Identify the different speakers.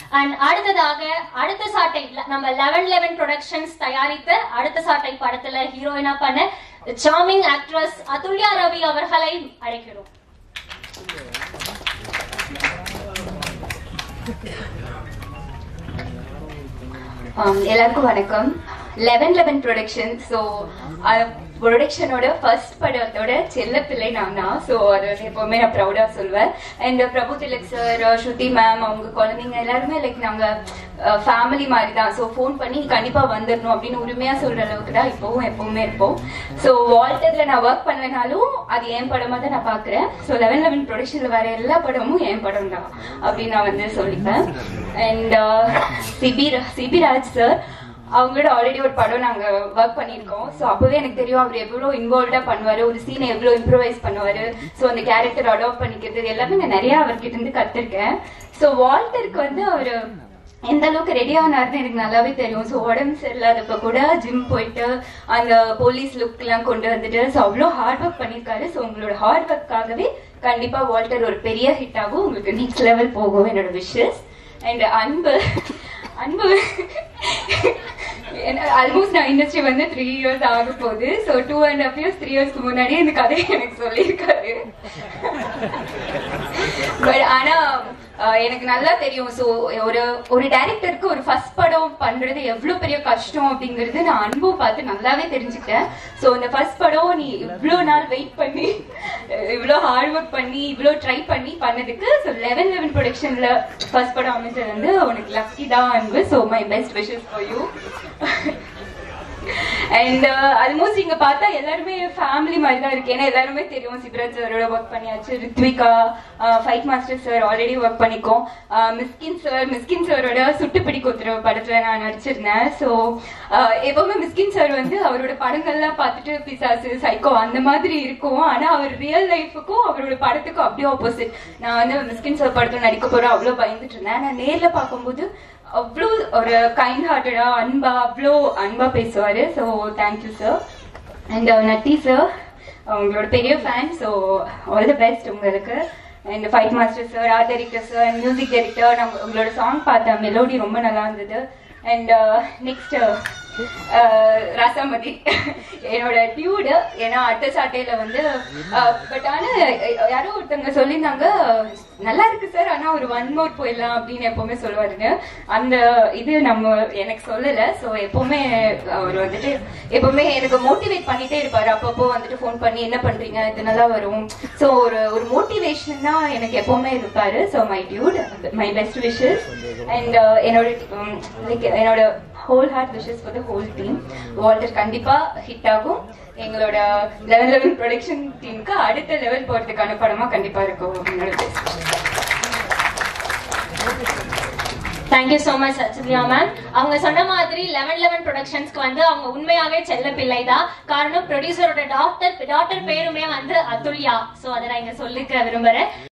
Speaker 1: And அடுத்ததாக அடுத்த சாட்டை நம்ம லெவன் லெவன் ப்ரொடக்ஷன்ஸ் தயாரித்த அடுத்த சாட்டை படத்துல ஹீரோயினா பண்ண சார்மிங் ஆக்ட்ரஸ் அதுல்யா ரவி அவர்களை அழைக்கிறோம்
Speaker 2: Um, எல்லாருக்கும் வணக்கம் லெவன் லெவன் ப்ரொடக்ஷன் ஸோ ப்ரொடக்ஷனோட ஃபர்ஸ்ட் படத்தோட செல்ல பிள்ளை நான் தான் ஸோ அது வந்து எப்பவுமே நான் ப்ரௌடாக சொல்வேன் and Prabhu Thilak sir Shruthi ma'am அவங்க குழந்தைங்க எல்லாருமே லைக் நாங்கள் ஃபேமிலி மாதிரி தான் ஸோ ஃபோன் பண்ணி கண்டிப்பாக வந்துடணும் அப்படின்னு உரிமையாக சொல்கிற அளவுக்கு தான் இப்போவும் எப்பவுமே இருப்போம் ஸோ வால்டரில் நான் ஒர்க் பண்ணனாலும் அது என் படமாக தான் நான் பார்க்குறேன் ஸோ லெவன் லெவன் ப்ரொடக்ஷனில் வர எல்லா படமும் என் படம் தான் அப்படின்னு நான் வந்து சொல்லிப்பேன் அண்ட் சிபி சிபி ராஜ் சார் அவங்களோட ஆல்ரெடி ஒரு படம் நாங்க ஒர்க் பண்ணியிருக்கோம் ஸோ அப்பவே எனக்கு தெரியும் அவர் எவ்வளோ இன்வால்வ்டா பண்ணுவாரு ஒரு சீனை எவ்வளோ இம்ப்ரூவைஸ் பண்ணுவாரு ஸோ அந்த கேரக்டர் அடாப்ட் பண்ணிக்கிறது இது எல்லாமே நான் நிறைய அவர்கிட்ட இருந்து கத்துருக்கேன் ஸோ வால்டருக்கு வந்து அவர் எந்த அளவுக்கு ரெடி ஆனாருன்னு எனக்கு நல்லாவே தெரியும் ஸோ உடம்பு சரியில்லாதப்ப கூட ஜிம் போயிட்டு அந்த போலீஸ் லுக் எல்லாம் கொண்டு வந்துட்டு ஸோ அவ்வளோ ஹார்ட் ஒர்க் பண்ணியிருக்காரு ஸோ உங்களோட ஹார்ட் ஒர்க்காகவே கண்டிப்பா வால்டர் ஒரு பெரிய ஹிட் ஆகும் உங்களுக்கு நெக்ஸ்ட் லெவல் போகும் என்னோட விஷஸ் அண்ட் அன்பு அன்பு ஆல்மோஸ்ட் நான் இண்டஸ்ட்ரி வந்து த்ரீ இயர்ஸ் ஆக போகுது so two and half years three இயர்ஸ்க்கு முன்னாடியே இந்த கதையை எனக்கு சொல்லியிருக்காரு பட் ஆனா அஹ், எனக்கு நல்லா தெரியும் ஸோ ஒரு ஒரு டைரக்டருக்கு ஒரு ஃபர்ஸ்ட் படம் பண்றது எவ்வளவு பெரிய கஷ்டம் அப்படிங்கிறது நான் அனுபவம் பார்த்து நல்லாவே தெரிஞ்சுக்கிட்டேன் ஸோ இந்த ஃபர்ஸ்ட் படம் நீ இவ்வளோ நாள் வெயிட் பண்ணி இவ்வளோ ஹார்ட் ஒர்க் பண்ணி இவ்வளோ ட்ரை பண்ணி பண்ணதுக்கு ஸோ லெவன் லெவன் ப்ரொடக்ஷன்ல ஃபர்ஸ்ட் படம் அமைஞ்சது வந்து உனக்கு லக்கி தான் Anbu so my best wishes for you and almost இங்க பார்த்தா எல்லாருமே ஃபேமிலி மாதிரி தான் இருக்கு ஏன்னா எல்லாருமே தெரியும் சிவராஜ் சாரோட ஒர்க் பண்ணியாச்சு Rithvika fight master sir already work பண்ணிக்கோம் அஹ், மிஸ்கின் சார் மிஸ்கின் சாரோட சுட்டுப்பிடி குத்துற படத்துல நான் நடிச்சிருந்தேன் ஸோ எப்பவுமே மிஸ்கின் சார் வந்து அவரோட படங்கள்லாம் பார்த்துட்டு பிசாசு சைக்கோ அந்த மாதிரி இருக்கும் ஆனா அவர் ரியல் லைஃபுக்கும் அவரோட படத்துக்கும் அப்படியே ஆப்போசிட் நான் வந்து மிஸ்கின் சார் படத்துல நடிக்க போறேன் அவ்வளோ பயந்துட்டு இருந்தேன் நான் நேர்ல பார்க்கும்போது அவ்வளோ ஒரு கைண்ட் ஹார்ட்டடா அன்பா அவ்வளோ அன்பா பேசுவாரு so thank you sir and Natty sir உங்களோட பெரிய fan so all the best உங்களுக்கு and fight master sir art director sir and music director நான் உங்களோட சாங் பார்த்தேன் மெலோடி ரொம்ப நல்லா இருந்தது அண்ட் நெக்ஸ்ட் ரசமதி என்னோட டியூடு ஏன்னா அட்டை சாட்டையில வந்து பட் ஆனா யாரோ ஒருத்தவங்க சொல்லியிருந்தாங்க நல்லா இருக்கு சார் ஆனா ஒரு ஒன் மோர் போயிடலாம் அப்படின்னு எப்பவுமே சொல்லுவாருங்க அந்த இது நம்ம எனக்கு சொல்லல ஸோ எப்பவுமே அவர் வந்துட்டு எப்பவுமே எனக்கு மோட்டிவேட் பண்ணிட்டே இருப்பாரு அப்பப்போ வந்துட்டு ஃபோன் பண்ணி என்ன பண்றீங்க இது நல்லா வரும் ஸோ ஒரு ஒரு மோட்டிவேஷன் தான் எனக்கு எப்பவுமே இருப்பாரு so my dude my best wishes and என்னோட லைக் என்னோட whole heart wishes for the whole team Walter கண்டிப்பா ஹிட் ஆகும் எங்களோட லெவல் லெவல் ப்ரொடக்ஷன் டீமுக்கு அடுத்த லெவல் போறதுக்கான படமா கண்டிப்பா இருக்கும் என்னோட best.
Speaker 1: Thank you so much Sathya ma'am அவங்க சொன்ன மாதிரி லெவன் லெவன் ப்ரொடக்ஷன்ஸ்க்கு வந்து அவங்க உண்மையாவே செல்ல பிள்ளை தான் காரணம் ப்ரொடியூசரோட டாக்டர் டாக்டர் பேருமே வந்து அதுல்யா சோ அதை நான் இங்க சொல்லிக்க விரும்புறேன்